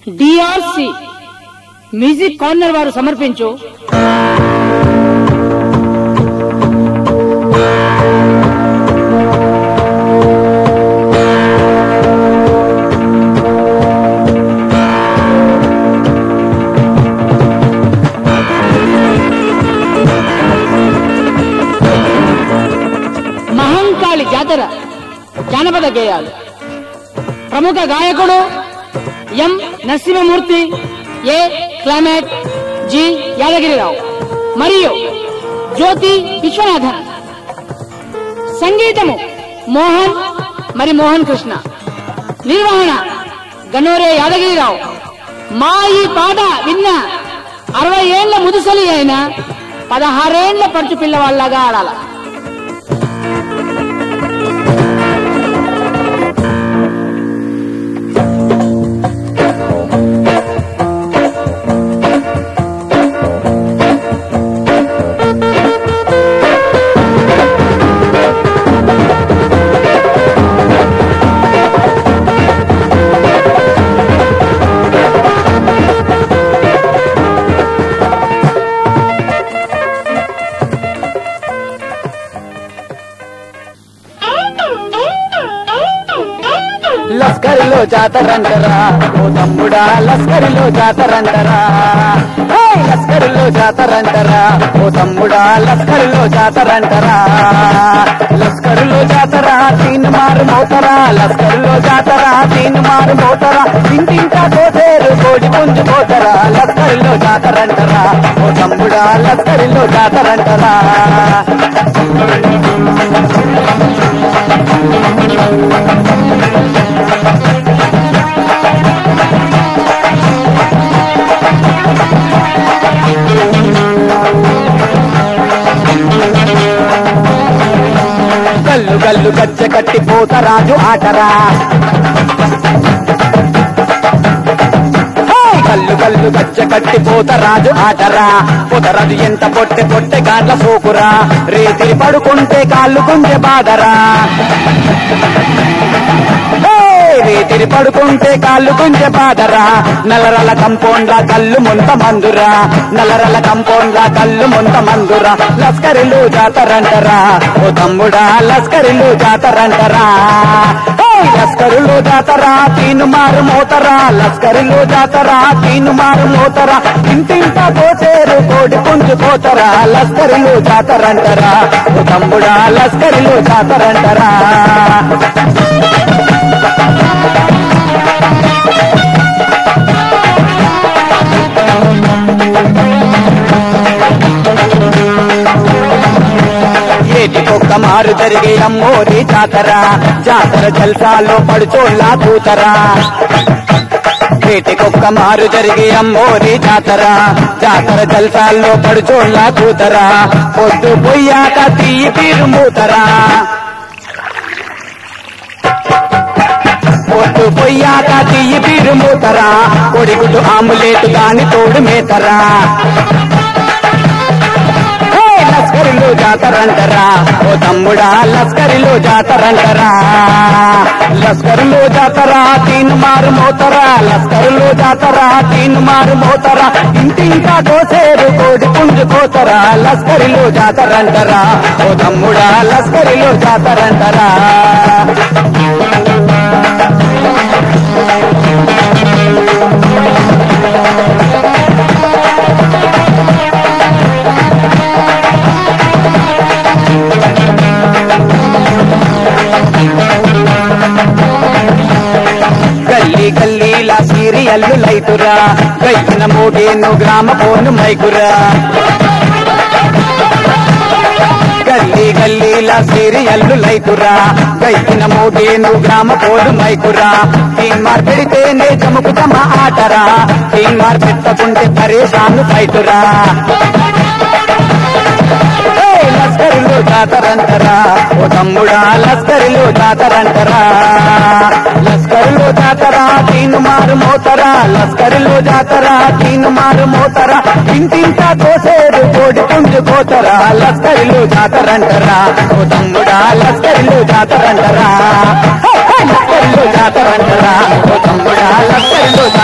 DRC music corner వారు సమర్పించు మహంకాళి జాతర జానపద గేయాలు ప్రముఖ గాయకుడు ఎం నరసింహమూర్తి ఏ క్లైమాట్ జి యాదగిరిరావు మరియు జ్యోతి విశ్వనాథన్ సంగీతము మోహన్ మరి మోహన్ కృష్ణ నిర్వహణ గనోరే యాదగిరిరావు మా ఈ పాట విన్న అరవై ఏళ్ల ముదుసలి అయిన పదహారేళ్ల పడుచు పిల్లవాళ్ళగా ఆడాల లస్కరిలో జాతరంటరా ఓ తమ్ముడా లస్కరిలో జాతరంటరా హే! లస్కరిలో జాతరంటరా ఓ తమ్ముడా లస్కరిలో జాతరంటరా లస్కరిలో జాతర తీన్ మారు మోతరా లస్కరిలో జాతర తీన్ మారు మోతరా ఇంటింటా కోసేరు కోడి పుంజు పోతరా లస్కరిలో జాతరంటరా ఓ తమ్ముడా లస్కరిలో జాతరంటరా కల్లు కల్లు గచ్చ కట్టి పోతరాజు ఆటరా హే! కల్లు కల్లు గచ్చ కట్టి పోతరాజు ఆటరా పోతరాజు ఎంత పొట్టె పొట్టె గాడ్ల సోకురా రేతిరి పడుకుంటే కాళ్ళు గుంజె బాదరా హే! రేతిరి పడుకుంటే కాళ్ళు గుంజె బాదరా నల్లరల కంపౌండ్ల కళ్ళు ముంత మందురా నల్లరల కంపౌండ్ల కళ్ళు ముంత మందురా లస్కరిలు జాతరంటరా ఓ తమ్ముడా లస్కరిలు జాతరంటరా హే! లస్కరులు జాతరా తీను మారు మోతరా లస్కరులు జాతరా తీను మారు మోతరా ఇంటింట పోసేరు కోడి పుంజు పోతరా లస్కరులు జాతరంటరా ఓ తమ్ముడా లస్కరులు జాతరంటరా ఏటికొక్క మారు జరిగే అమ్మోరి జాతర జాతర జల్సాల్లో పడుచోళ్ళ కూతరా ఏటికొక్క మారు జరిగే అమ్మోరి జాతర జాతర జల్సాల్లో పడుచోళ్ళ కూతరా పొద్దు పొయ్యాక తీయి తీరు మూతరా పొద్దు పొయ్యాక తీయి తీరు మూతరా కొడిగుడు ఆములేటు దాని తోడు మేతరా హే! లస్కరిలో జాతరంటరా ఓ తమ్ముడా లస్కరిలో జాతరంటరా లస్కరిలో జాతరా తీన్ మారు మోతరా లస్కరిలో జాతరా తీన్ మారు మోతరా ఇంటింటా కోసేరు కోడి పుంజు కోతరా లస్కరిలో జాతరంటరా ఓ తమ్ముడా లస్కరిలో జాతరంటరా గల్లీ గల్లీలా సీరియల్లు లైతురా గైన మోగేను గ్రామ పోను మైకురా గల్లీ గల్లీలా సీరియల్లు లైతురా గైన మోగేను గ్రామ పోను మైకురా తీన్ మార్ పెడితేనే చముకు తమ ఆటరా తీన్ మార్ పెట్టకుంటే పరేషాను ఫైతురా హే! లస్కరిలో జాతరంటరా ఓ తమ్ముడా లస్కరిలో జాతరంటరా లస్కరిలో జాతరా తీను మారు మోతరా లస్కరిలో జాతరా తీను మారు మోతరా ఇంటింటా కోసేరు కోడి పుంజు కోతరా లస్కరిలో జాతరంటరా ఓ తమ్ముడా లస్కరిలో జాతరంటరా హే! హే! లస్కరిలో జాతరంటరా ఓ తమ్ముడా లస్కరిలో